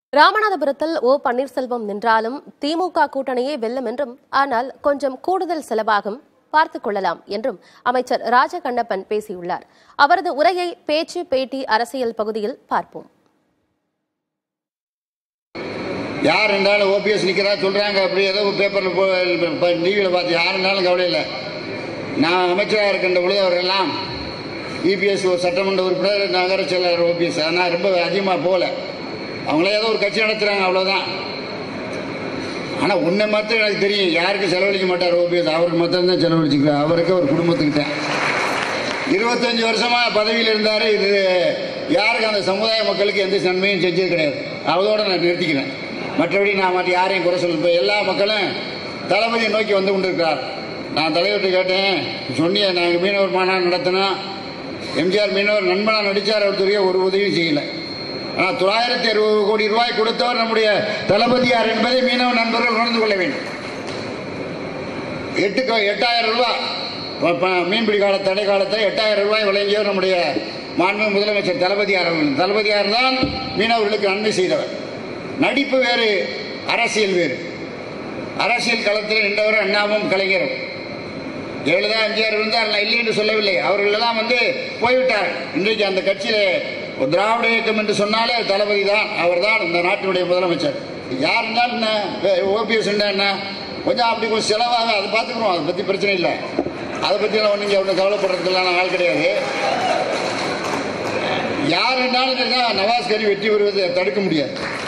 ராமநாதபுரத்தில் ஓ பன்னீர்செல்வம் நின்றாலும் திமுக கூட்டணியே வெல்லும் என்றும் ஆனால் கொஞ்சம் கூடுதல் செலவாகும் பார்த்துக் கொள்ளலாம் என்றும் அமைச்சர் ராஜகண்ணப்பன் பேசியுள்ளார் அவரது உரையை பேச்சு பேட்டி அரசியல் பகுதியில் பார்ப்போம் யார் இருந்தாலும் ஓபிஎஸ் நிற்கிறா சொல்கிறாங்க அப்படி ஏதோ பேப்பரில் போ டிவியில் பார்த்து யார் இருந்தாலும் கவலை இல்லை நான் அமைச்சராக இருக்கின்ற பொழுது அவரெல்லாம் இபிஎஸ் ஒரு சட்டமன்ற உறுப்பினர் நகர செயலாளர் ஓபிஎஸ் ஆனால் ரொம்ப அதிகமாக போகல அவங்களே ஏதோ ஒரு கட்சி நடத்துகிறாங்க அவ்வளோதான் ஆனால் உன்னை மாத்திரம் எனக்கு தெரியும் யாருக்கு செலவழிக்க மாட்டார் ஓபிஎஸ் அவருக்கு மாத்திரம் தான் செலவழிச்சுக்கிறார் அவருக்கு ஒரு குடும்பத்துக்கிட்ட இருபத்தஞ்சு வருஷமா பதவியில் இருந்தார் இது யாருக்கு அந்த சமுதாய மக்களுக்கு எந்த நன்மையும் செஞ்சது கிடையாது அதோட நான் நிறுத்திக்கிறேன் மற்றபடி நான் மற்ற யாரையும் குறை சொல்ல இப்போ எல்லா மக்களும் தளபதியை நோக்கி வந்து கொண்டிருக்கிறார் நான் தலைவர்கிட்ட கேட்டேன் சொன்னிய நாங்கள் மீனவர் மாநாடு நடத்தினோம் எம்ஜிஆர் மீனவர் நண்பனாக நடித்தார் அவர் தெரிய ஒரு உதவியும் செய்யலை ஆனால் தொள்ளாயிரத்தி அறுபது கோடி ரூபாய் கொடுத்தவர் நம்முடைய தளபதியார் என்பதை மீனவ நண்பர்கள் உணர்ந்து கொள்ள வேண்டும் எட்டு க- எட்டாயிரம் ரூபாய் ப- ப- மீன்பிடி கால தடை காலத்தில் எட்டாயிரம் ரூபாய் வழங்கியவர் நம்முடைய மாண்பு முதலமைச்சர் தளபதியார் அவர்கள் தளபதியார் தான் மீனவர்களுக்கு நன்மை செய்தவர் நடிப்பு வேறு அரசியல் வேறு அரசியல் களத்தில் நின்றவர் அண்ணாவும் கலைஞரும் ஜெயலலிதா எம்ஜிஆர் இருந்தார் நான் இல்லை என்று சொல்லவில்லை அவர்கள் எல்லாம் வந்து போய்விட்டார் இன்றைக்கு அந்த கட்சியிலே ஒரு திராவிட இயக்கம் என்று சொன்னாலே தளபதி தான் அவர் தான் இந்த நாட்டினுடைய முதலமைச்சர் யார் இருந்தாலும் என்ன ஓபிஎஸ் என்ன கொஞ்சம் அப்படி கொஞ்சம் செலவாக அதை பார்த்துக்குறோம் அதை பற்றி பிரச்சனை இல்லை அதை பற்றியெல்லாம் ஒன்றும் இங்கே ஒன்றும் கவலைப்படுறதுக்கெல்லாம் ஆள் கிடையாது யார் இருந்தாலும் நவாஸ் கரி வெற்றி பெறுவதை தடுக்க முடியாது